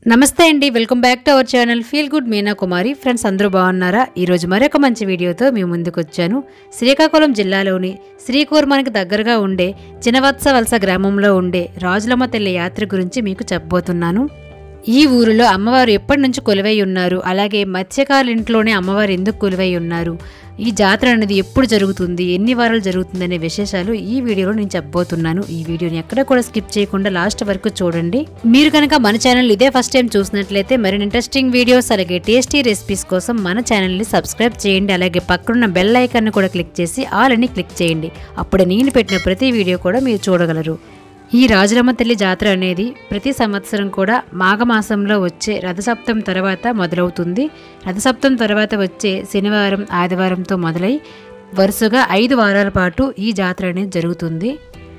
నమస్తే అండి welcome back to our channel feel good Meena Kumari friends అందరూ బాగున్నారా ఈరోజు మరొక మంచి వీడియోతో మీ ముందుకు వచ్చాను శ్రీకాకుళం జిల్లాలోని శ్రీకూర్మానికి దగ్గరగా ఉండే చినవత్స వలస గ్రామంలో ఉండే రాజులమ్మ తల్లి యాత్ర గురించి మీకు చెప్పబోతున్నాను ఈ ఊరిలో అమ్మవారు ఎప్పటి నుంచి కొలువై ఉన్నారు అలాగే మత్స్యకారుల ఇంట్లోనే అమ్మవారు ఎందుకు కొలువై ఉన్నారు ఈ జాతర అనేది ఎప్పుడు జరుగుతుంది ఎన్ని వారాలు జరుగుతుంది అనే విశేషాలు ఈ వీడియోలో నేను చెప్పబోతున్నాను ఈ వీడియోని ఎక్కడ కూడా స్కిప్ చేయకుండా లాస్ట్ వరకు చూడండి మీరు కనుక మన ఛానల్ ఇదే ఫస్ట్ టైం చూసినట్లయితే మరిన్ని ఇంట్రెస్టింగ్ వీడియోస్ అలాగే టేస్టీ రెసిపీస్ కోసం మన ఛానల్ని సబ్స్క్రైబ్ చేయండి అలాగే పక్కనున్న బెల్ ఐకాన్ని కూడా క్లిక్ చేసి ఆల్ అని క్లిక్ చేయండి అప్పుడు నేను పెట్టిన ప్రతి వీడియో కూడా మీరు చూడగలరు ఈ రాజులమ్మ తల్లి జాతర అనేది ప్రతి సంవత్సరం కూడా మాఘమాసంలో వచ్చే రథసప్తం తర్వాత మొదలవుతుంది రథసప్తం తర్వాత వచ్చే శనివారం ఆదివారంతో మొదలై వరుసగా ఐదు వారాల పాటు ఈ జాతర అనేది జరుగుతుంది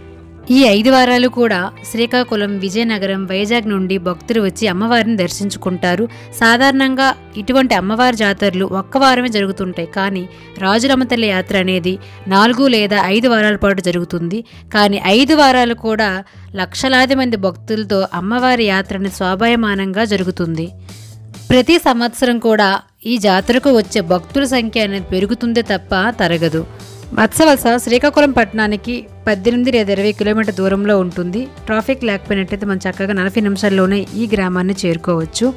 ఈ ఐదు వారాలు కూడా శ్రీకాకుళం విజయనగరం వైజాగ్ నుండి భక్తులు వచ్చి అమ్మవారిని దర్శించుకుంటారు సాధారణంగా ఇటువంటి అమ్మవారి జాతరలు ఒక్క వారమే జరుగుతుంటాయి కానీ రాజులమ్మ తల్లి యాత్ర అనేది నాలుగు లేదా ఐదు వారాల పాటు జరుగుతుంది కానీ ఐదు వారాలు కూడా లక్షలాది మంది భక్తులతో అమ్మవారి యాత్ర అనేది స్వాభాయమానంగా జరుగుతుంది ప్రతి సంవత్సరం కూడా ఈ జాతరకు వచ్చే భక్తుల సంఖ్య అనేది పెరుగుతుందే తప్ప తరగదు మత్స్యవలస శ్రీకాకుళం పట్టణానికి పద్దెనిమిది లేదా ఇరవై కిలోమీటర్ దూరంలో ఉంటుంది ట్రాఫిక్ లేకపోయినట్టయితే మనం చక్కగా నలభై నిమిషాల్లోనే ఈ గ్రామాన్ని చేరుకోవచ్చు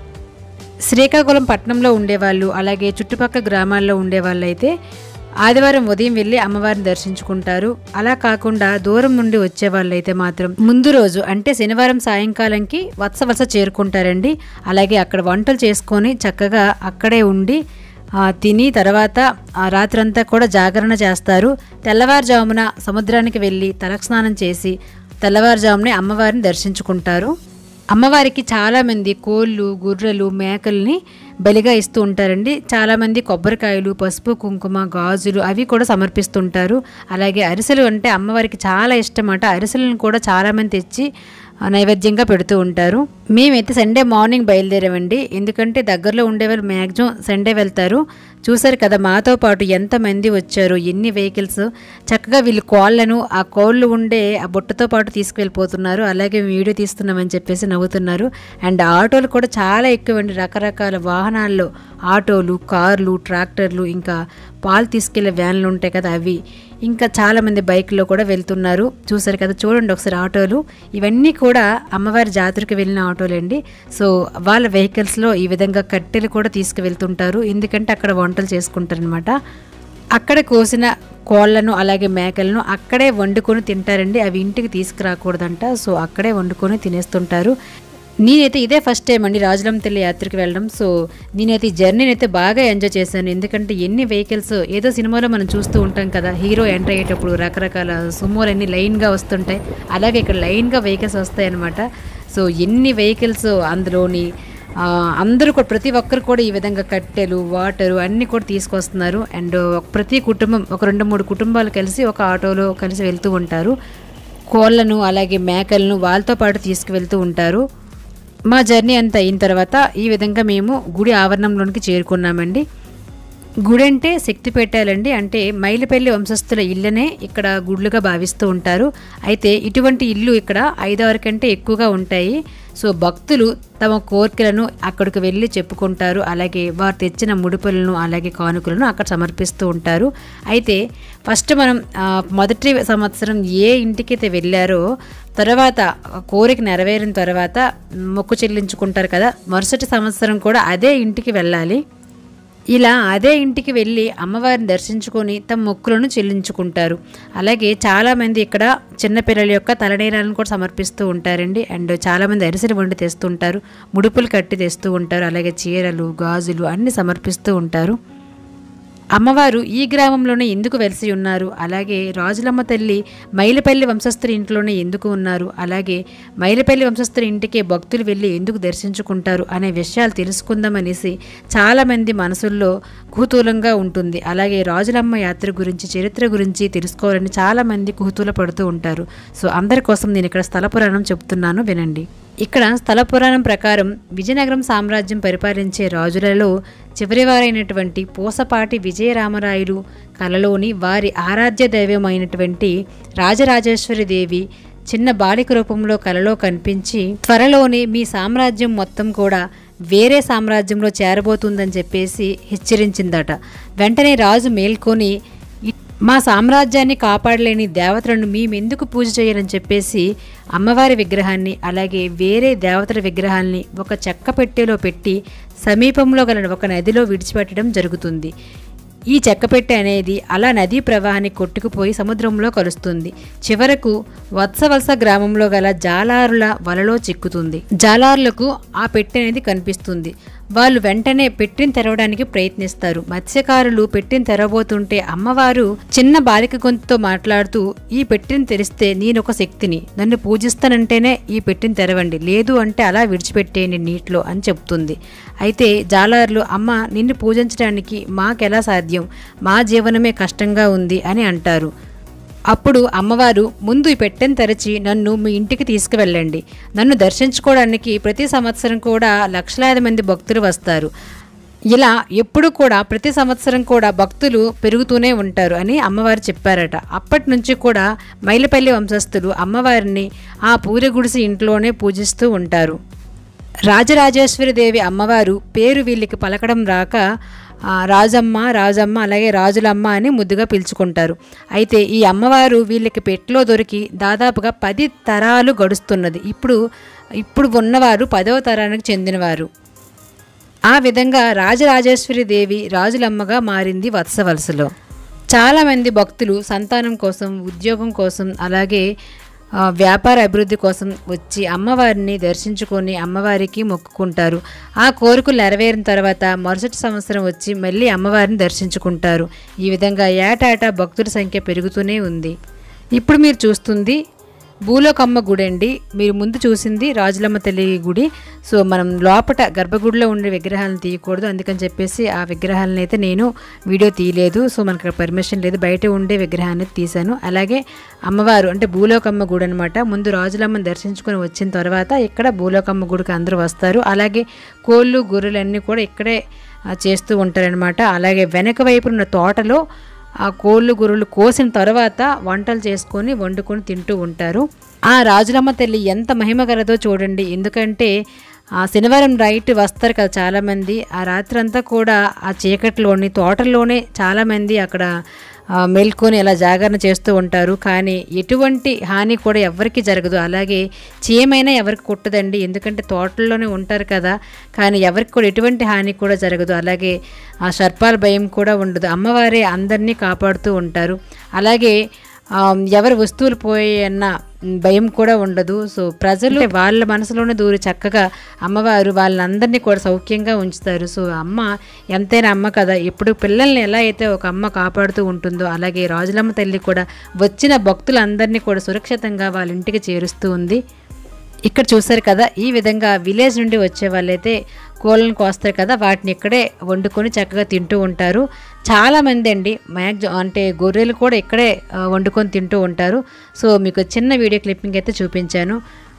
శ్రీకాకుళం పట్టణంలో ఉండేవాళ్ళు అలాగే చుట్టుపక్కల గ్రామాల్లో ఉండేవాళ్ళు అయితే ఆదివారం ఉదయం వెళ్ళి అమ్మవారిని దర్శించుకుంటారు అలా కాకుండా దూరం నుండి వచ్చే వాళ్ళైతే మాత్రం ముందు రోజు అంటే శనివారం సాయంకాలంకి వత్సవలస చేరుకుంటారండి అలాగే అక్కడ వంటలు చేసుకొని చక్కగా అక్కడే ఉండి ఆ, తిని తర్వాత ఆ రాత్రంతా కూడా జాగరణ చేస్తారు తెల్లవారుజామున సముద్రానికి వెళ్ళి తలస్నానం చేసి తెల్లవారుజామునే అమ్మవారిని దర్శించుకుంటారు అమ్మవారికి చాలామంది కోళ్ళు గుర్రెలు మేకల్ని బలిగా ఇస్తూ ఉంటారండి చాలామంది కొబ్బరికాయలు పసుపు కుంకుమ గాజులు అవి కూడా సమర్పిస్తుంటారు అలాగే అరిసెలు అంటే అమ్మవారికి చాలా ఇష్టమట అరిసెలను కూడా చాలామంది తెచ్చి ఆ, నైవేద్యంగా పెడుతూ ఉంటారు మేమైతే సండే మార్నింగ్ బయలుదేరామండి ఎందుకంటే దగ్గరలో ఉండేవాళ్ళు మ్యాక్సిమం సండే వెళ్తారు చూసారు కదా మాతో పాటు ఎంతమంది వచ్చారు ఎన్ని వెహికల్స్ చక్కగా వీళ్ళు కోళ్ళను ఆ కోళ్ళు ఉండే ఆ బుట్టతో పాటు తీసుకువెళ్ళిపోతున్నారు అలాగే మేము వీడియో తీస్తున్నామని చెప్పేసి నవ్వుతున్నారు అండ్ ఆటోలు కూడా చాలా ఎక్కువ అండి రకరకాల వాహనాల్లో ఆటోలు కార్లు ట్రాక్టర్లు ఇంకా పాలు తీసుకెళ్లే వ్యాన్లు ఉంటాయి కదా అవి ఇంకా చాలామంది బైక్లో కూడా వెళ్తున్నారు చూసారు కదా చూడండి ఒకసారి ఆటోలు ఇవన్నీ కూడా అమ్మవారి జాతరకు వెళ్ళిన ఆటోలండి సో వాళ్ళ వెహికల్స్లో ఈ విధంగా కట్టెలు కూడా తీసుకువెళ్తుంటారు ఎందుకంటే అక్కడ వంటలు చేసుకుంటారనమాట అక్కడ కోసిన కోళ్లను అలాగే మేకలను అక్కడే వండుకొని తింటారండి అవి ఇంటికి తీసుకురాకూడదంట సో అక్కడే వండుకొని తినేస్తుంటారు నేనైతే ఇదే ఫస్ట్ టైం అండి రాజులం తల్లి యాత్రకి వెళ్ళడం సో నేనైతే ఈ జర్నీని అయితే బాగా ఎంజాయ్ చేశాను ఎందుకంటే ఎన్ని వెహికల్స్ ఏదో సినిమాలో మనం చూస్తూ ఉంటాం కదా హీరో ఎంటర్ అయ్యేటప్పుడు రకరకాల సుమోలు అన్ని లైన్గా వస్తుంటాయి అలాగే ఇక్కడ లైన్గా వెహికల్స్ వస్తాయి అనమాట సో ఎన్ని వెహికల్స్ అందులోని ఆ, అందరూ కూడా ప్రతి ఒక్కరు కూడా ఈ విధంగా కట్టెలు వాటరు అన్నీ కూడా తీసుకొస్తున్నారు అండ్ ప్రతి కుటుంబం ఒక రెండు మూడు కుటుంబాలు కలిసి ఒక ఆటోలో కలిసి వెళ్తూ ఉంటారు కోళ్ళను అలాగే మేకలను వాళ్ళతో పాటు తీసుకువెళ్తూ ఉంటారు మా జర్నీ అంతా అయిన తర్వాత ఈ విధంగా మేము గుడి ఆవరణంలోనికి చేరుకున్నామండి గుడి అంటే శక్తి పెట్టాలండి అంటే మైలుపల్లి వంశస్థుల ఇళ్ళనే ఇక్కడ గుడ్లుగా భావిస్తూ ఉంటారు అయితే ఇటువంటి ఇల్లు ఇక్కడ ఐదారు కంటే ఎక్కువగా ఉంటాయి సో భక్తులు తమ కోరికలను అక్కడికి వెళ్ళి చెప్పుకుంటారు అలాగే వారు తెచ్చిన ముడుపులను అలాగే కానుకలను అక్కడ సమర్పిస్తూ ఉంటారు అయితే ఫస్ట్ మనం ఆ, మొదటి సంవత్సరం ఏ ఇంటికైతే వెళ్ళారో తర్వాత కోరిక నెరవేరిన తర్వాత మొక్కు చెల్లించుకుంటారు కదా మరుసటి సంవత్సరం కూడా అదే ఇంటికి వెళ్ళాలి ఇలా అదే ఇంటికి వెళ్ళి అమ్మవారిని దర్శించుకొని తమ మొక్కులను చెల్లించుకుంటారు అలాగే చాలామంది ఇక్కడ చిన్నపిల్లల యొక్క తలనీరాలను కూడా సమర్పిస్తూ ఉంటారండి అండ్ చాలామంది అరిసెలు వండి తెస్తుంటారు ముడుపులు కట్టి తెస్తూ ఉంటారు అలాగే చీరలు గాజులు అన్ని సమర్పిస్తూ ఉంటారు అమ్మవారు ఈ గ్రామంలోనే ఎందుకు వెలిసి ఉన్నారు అలాగే రాజులమ్మ తల్లి మైలపల్లి వంశస్థుల ఇంట్లోనే ఎందుకు ఉన్నారు అలాగే మైలపల్లి వంశస్థుల ఇంటికే భక్తులు వెళ్ళి ఎందుకు దర్శించుకుంటారు అనే విషయాలు తెలుసుకుందామనేసి చాలామంది మనసుల్లో కుతూహలంగా ఉంటుంది అలాగే రాజులమ్మ యాత్ర గురించి చరిత్ర గురించి తెలుసుకోవాలని చాలామంది కుతూహల పడుతూ ఉంటారు సో అందరి కోసం నేను ఇక్కడ స్థల పురాణం చెప్తున్నాను వినండి ఇక్కడ స్థల పురాణం ప్రకారం విజయనగరం సామ్రాజ్యం పరిపాలించే రాజులలో చివరివారైనటువంటి పూసపాటి విజయరామరాయలు కలలోని వారి ఆరాధ్య దైవమైనటువంటి రాజరాజేశ్వరి దేవి చిన్న బాలిక రూపంలో కలలో కనిపించి త్వరలోనే మీ సామ్రాజ్యం మొత్తం కూడా వేరే సామ్రాజ్యంలో చేరబోతుందని చెప్పేసి హెచ్చరించిందట వెంటనే రాజు మేల్కొని "ఇ- మా సామ్రాజ్యాన్ని కాపాడలేని దేవతలను మేమెందుకు పూజ చేయాలని చెప్పేసి అమ్మవారి విగ్రహాన్ని అలాగే వేరే దేవతల విగ్రహాల్ని ఒక చెక్క పెట్టెలో పెట్టి సమీపంలో గల ఒక నదిలో విడిచిపెట్టడం జరుగుతుంది ఈ చెక్కపెట్టె అనేది అలా నదీ ప్రవాహాన్ని కొట్టుకుపోయి సముద్రంలో కలుస్తుంది చివరకు వత్సవలస గ్రామంలో గల జాలారుల వలలో చిక్కుతుంది జాలారులకు ఆ పెట్టె అనేది కనిపిస్తుంది వాళ్ళు వెంటనే పెట్టిన తెరవడానికి ప్రయత్నిస్తారు మత్స్యకారులు పెట్టిన తెరవబోతుంటే అమ్మవారు చిన్న బాలిక గొంతుతో మాట్లాడుతూ ఈ పెట్టిన తెరిస్తే నేను ఒక శక్తిని నన్ను పూజిస్తానంటేనే ఈ పెట్టిన తెరవండి లేదు అంటే అలా విడిచిపెట్టేయండి నీటిలో అని చెప్తుంది అయితే జాలారులు అమ్మ నిన్ను పూజించడానికి మాకెలా సాధ్యం మా జీవనమే కష్టంగా ఉంది అని అంటారు అప్పుడు అమ్మవారు ముందు ఈ పెట్టెను తెరచి నన్ను మీ ఇంటికి తీసుకువెళ్ళండి నన్ను దర్శించుకోవడానికి ప్రతి సంవత్సరం కూడా లక్షలాది మంది భక్తులు వస్తారు ఇలా ఎప్పుడు కూడా ప్రతి సంవత్సరం కూడా భక్తులు పెరుగుతూనే ఉంటారు అని అమ్మవారు చెప్పారట అప్పటి నుంచి కూడా మైలపల్లి వంశస్థులు అమ్మవారిని ఆ పూరి గుడిసి ఇంట్లోనే పూజిస్తూ ఉంటారు రాజరాజేశ్వరి దేవి అమ్మవారు పేరు వీళ్ళకి పలకడం రాక ఆ, రాజమ్మ రాజమ్మ అలాగే రాజులమ్మ అని ముద్దుగా పిలుచుకుంటారు అయితే ఈ అమ్మవారు వీళ్ళకి పెట్లో దొరికి దాదాపుగా పది తరాలు గడుస్తున్నది ఇప్పుడు ఇప్పుడు ఉన్నవారు పదవ తరానికి చెందినవారు ఆ విధంగా రాజరాజేశ్వరి దేవి రాజులమ్మగా మారింది వత్సవలసలో చాలామంది భక్తులు సంతానం కోసం ఉద్యోగం కోసం అలాగే ఆ, వ్యాపార అభివృద్ధి కోసం వచ్చి అమ్మవారిని దర్శించుకొని అమ్మవారికి మొక్కుకుంటారు ఆ కోరికలు నెరవేరిన తర్వాత మరుసటి సంవత్సరం వచ్చి మళ్ళీ అమ్మవారిని దర్శించుకుంటారు ఈ విధంగా ఏటాటా భక్తుల సంఖ్య పెరుగుతూనే ఉంది ఇప్పుడు మీరు చూస్తుంది భూలోకమ్మ గుడి అండి మీరు ముందు చూసింది రాజులమ్మ తల్లి గుడి సో మనం లోపట గర్భగుడిలో ఉండే విగ్రహాలను తీయకూడదు అందుకని చెప్పేసి ఆ విగ్రహాలను అయితే నేను వీడియో తీయలేదు సో మనకు పర్మిషన్ లేదు బయట ఉండే విగ్రహాన్ని తీశాను అలాగే అమ్మవారు అంటే భూలోకమ్మ గుడి అనమాట ముందు రాజులమ్మని దర్శించుకొని వచ్చిన తర్వాత ఇక్కడ భూలోకమ్మ గుడికి అందరూ వస్తారు అలాగే కోళ్ళు గొర్రెలు అన్నీ కూడా ఇక్కడే ఆ, చేస్తూ ఉంటారనమాట అలాగే వెనక వైపు ఉన్న తోటలో ఆ కోళ్ళు గుర్రులు కోసిన తర్వాత వంటలు చేసుకొని వండుకొని తింటూ ఉంటారు ఆ రాజులమ్మ తల్లి ఎంత మహిమ గలదో చూడండి ఎందుకంటే ఆ శనివారం నైట్ వస్తారు కదా చాలామంది ఆ రాత్రి అంతా కూడా ఆ చీకటిలోని తోటల్లోనే చాలామంది అక్కడ ఆ, మేల్కొని అలా జాగరణ చేస్తూ ఉంటారు కానీ ఎటువంటి హాని కూడా ఎవరికి జరగదు అలాగే చీమైనా ఎవరికి కుట్టదండి ఎందుకంటే తోటల్లోనే ఉంటారు కదా కానీ ఎవరికి కూడా ఎటువంటి హాని కూడా జరగదు అలాగే ఆ సర్పాల భయం కూడా ఉండదు అమ్మవారే అందరినీ కాపాడుతూ ఉంటారు అలాగే ఆ, ఎవరి వస్తువులు పోయాయన్న భయం కూడా ఉండదు సో ప్రజలు వాళ్ళ మనసులోనే దూరి చక్కగా అమ్మవారు వాళ్ళందరినీ కూడా సౌఖ్యంగా ఉంచుతారు సో అమ్మ ఎంతైనా అమ్మ కదా ఎప్పుడు పిల్లల్ని ఎలా అయితే ఒక అమ్మ కాపాడుతూ ఉంటుందో అలాగే రాజులమ్మ తల్లి కూడా వచ్చిన భక్తులందరినీ కూడా సురక్షితంగా వాళ్ళ ఇంటికి చేరుస్తూ ఉంది ఇక్కడ చూసారు కదా ఈ విధంగా విలేజ్ నుండి వచ్చే వాళ్ళైతే కోళ్ళను కోస్తారు కదా వాటిని ఇక్కడే వండుకొని చక్కగా తింటూ ఉంటారు చాలామంది అండి మ్యాక్సిమం అంటే గొర్రెలు కూడా ఇక్కడే ఆ, వండుకొని తింటూ ఉంటారు సో మీకు చిన్న వీడియో క్లిప్పింగ్ అయితే చూపించాను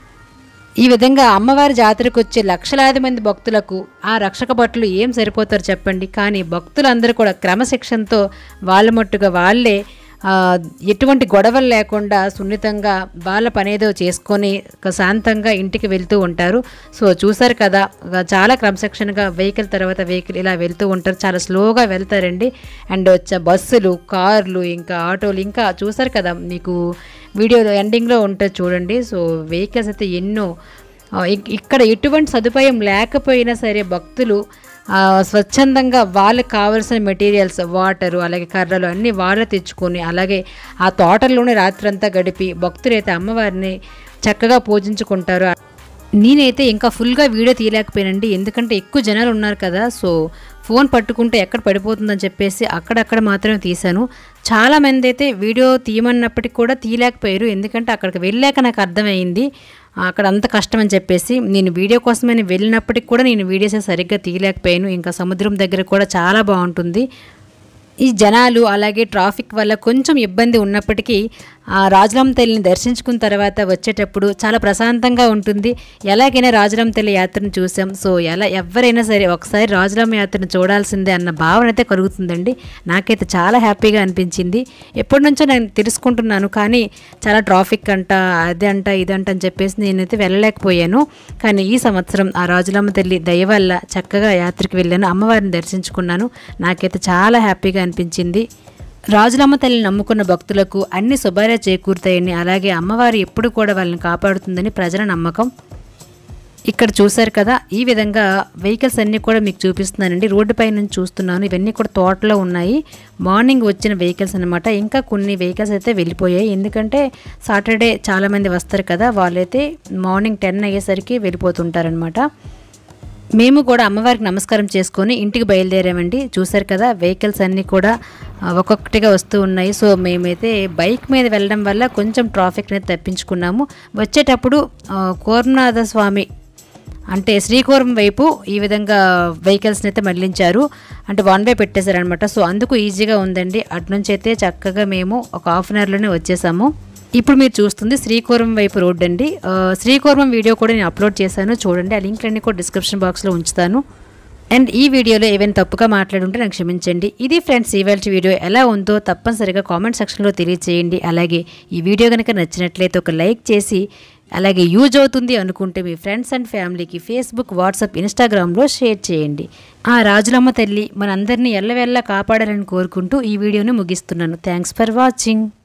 ఈ విధంగా అమ్మవారి జాతరకు వచ్చే లక్షలాది మంది భక్తులకు ఆ రక్షక భటులు ఏం సరిపోతారు చెప్పండి కానీ భక్తులందరూ కూడా క్రమశిక్షణతో వాళ్ళ మట్టుగా వాళ్ళే ఆ, ఎటువంటి గొడవలు లేకుండా సున్నితంగా వాళ్ళ పనేదో చేసుకొని ఒక శాంతంగా ఇంటికి వెళ్తూ ఉంటారు సో చూసారు కదా ఒక చాలా క్రమశిక్షణగా వెహికల్ తర్వాత వెహికల్ ఇలా వెళ్తూ ఉంటారు చాలా స్లోగా వెళ్తారండి అండ్ వచ్చే బస్సులు కార్లు ఇంకా ఆటోలు ఇంకా చూసారు కదా మీకు వీడియో ఎండింగ్లో ఉంటుంది చూడండి సో వెహికల్స్ అయితే ఎన్నో ఆ, ఇక్- ఇక్కడ ఎటువంటి సదుపాయం లేకపోయినా సరే భక్తులు ఆ, స్వచ్ఛందంగా వాళ్ళకి కావాల్సిన మెటీరియల్స్ వాటరు అలాగే కర్రలు అన్నీ వాళ్ళే తెచ్చుకొని అలాగే ఆ తోటల్లోనే రాత్రంతా గడిపి భక్తులైతే అమ్మవారిని చక్కగా పూజించుకుంటారు నేనైతే ఇంకా ఫుల్గా వీడియో తీయలేకపోయానండి ఎందుకంటే ఎక్కువ జనాలు ఉన్నారు కదా సో ఫోన్ పట్టుకుంటే ఎక్కడ పడిపోతుందని చెప్పేసి అక్కడక్కడ మాత్రమే తీశాను చాలా మంది అయితే వీడియో తీయమన్నప్పటికీ కూడా తీయలేకపోయారు ఎందుకంటే అక్కడికి వెళ్ళాక నాకు అర్థమైంది అక్కడ అంత కష్టం అని చెప్పేసి నేను వీడియో కోసమని వెళ్ళినప్పటికి కూడా నేను వీడియోస్ సరిగ్గా తీయలేకపోయాను ఇంకా సముద్రం దగ్గర కూడా చాలా బాగుంటుంది ఈ జనాలు అలాగే ట్రాఫిక్ వల్ల కొంచెం ఇబ్బంది ఉన్నప్పటికీ ఆ రాజులమ్మ తల్లిని దర్శించుకున్న తర్వాత వచ్చేటప్పుడు చాలా ప్రశాంతంగా ఉంటుంది ఎలాగైనా రాజులమ్మ తల్లి యాత్రను చూసాం సో ఎలా ఎవరైనా సరే ఒకసారి రాజులమ్మ యాత్రను చూడాల్సిందే అన్న భావన అయితే కలుగుతుందండి నాకైతే చాలా హ్యాపీగా అనిపించింది ఎప్పటి నుంచో నేను తెలుసుకుంటున్నాను కానీ చాలా ట్రాఫిక్ అంట అది అంట ఇదంట అని చెప్పేసి నేనైతే వెళ్ళలేకపోయాను కానీ ఈ సంవత్సరం ఆ రాజులమ్మ తల్లి దయ వల్ల చక్కగా యాత్రకు వెళ్ళాను అమ్మవారిని దర్శించుకున్నాను నాకైతే చాలా హ్యాపీగా అనిపించింది రాజులమ్మ తల్లిని నమ్ముకున్న భక్తులకు అన్ని శుభాలే చేకూరుతాయని అలాగే అమ్మవారు ఎప్పుడు కూడా వాళ్ళని కాపాడుతుందని ప్రజల నమ్మకం ఇక్కడ చూశారు కదా ఈ విధంగా వెహికల్స్ అన్నీ కూడా మీకు చూపిస్తున్నానండి రోడ్డు పై నుంచి చూస్తున్నాను ఇవన్నీ కూడా తోటలో ఉన్నాయి మార్నింగ్ వచ్చిన వెహికల్స్ అనమాట ఇంకా కొన్ని వెహికల్స్ అయితే వెళ్ళిపోయాయి ఎందుకంటే సాటర్డే చాలామంది వస్తారు కదా వాళ్ళైతే మార్నింగ్ టెన్ అయ్యేసరికి వెళ్ళిపోతుంటారనమాట మేము కూడా అమ్మవారికి నమస్కారం చేసుకొని ఇంటికి బయలుదేరామండి చూసారు కదా వెహికల్స్ అన్నీ కూడా ఆ, ఒక్కొక్కటిగా వస్తూ ఉన్నాయి సో మేమైతే బైక్ మీద వెళ్ళడం వల్ల కొంచెం ట్రాఫిక్ అనేది తప్పించుకున్నాము వచ్చేటప్పుడు ఆ, కోరనాథ స్వామి అంటే శ్రీకోరం వైపు ఈ విధంగా వెహికల్స్ని అయితే మళ్ళించారు అంటే వన్ వే పెట్టేశారనమాట సో అందుకు ఈజీగా ఉందండి అటు నుంచి అయితే చక్కగా మేము ఒక హాఫ్ అన్ అవర్లోనే వచ్చేసాము ఇప్పుడు మీరు చూస్తుంది శ్రీకోరం వైపు రోడ్ అండి ఆ, శ్రీకోరం వీడియో కూడా నేను అప్లోడ్ చేశాను చూడండి ఆ లింక్లన్నీ కూడా డిస్క్రిప్షన్ బాక్స్లో ఉంచుతాను అండ్ ఈ వీడియోలో ఏమైనా తప్పుగా మాట్లాడుంటే నాకు క్షమించండి ఇది ఫ్రెండ్స్ ఇవాళ వీడియో ఎలా ఉందో తప్పనిసరిగా కామెంట్ సెక్షన్లో తెలియచేయండి అలాగే ఈ వీడియో కనుక నచ్చినట్లయితే ఒక లైక్ చేసి అలాగే యూజ్ అవుతుంది అనుకుంటే మీ ఫ్రెండ్స్ అండ్ ఫ్యామిలీకి ఫేస్బుక్ వాట్సాప్ ఇన్స్టాగ్రామ్లో షేర్ చేయండి ఆ రాజులమ్మ తల్లి మనందరినీ ఎల్లవెల్లా కాపాడాలని కోరుకుంటూ ఈ వీడియోని ముగిస్తున్నాను థ్యాంక్స్ ఫర్ వాచింగ్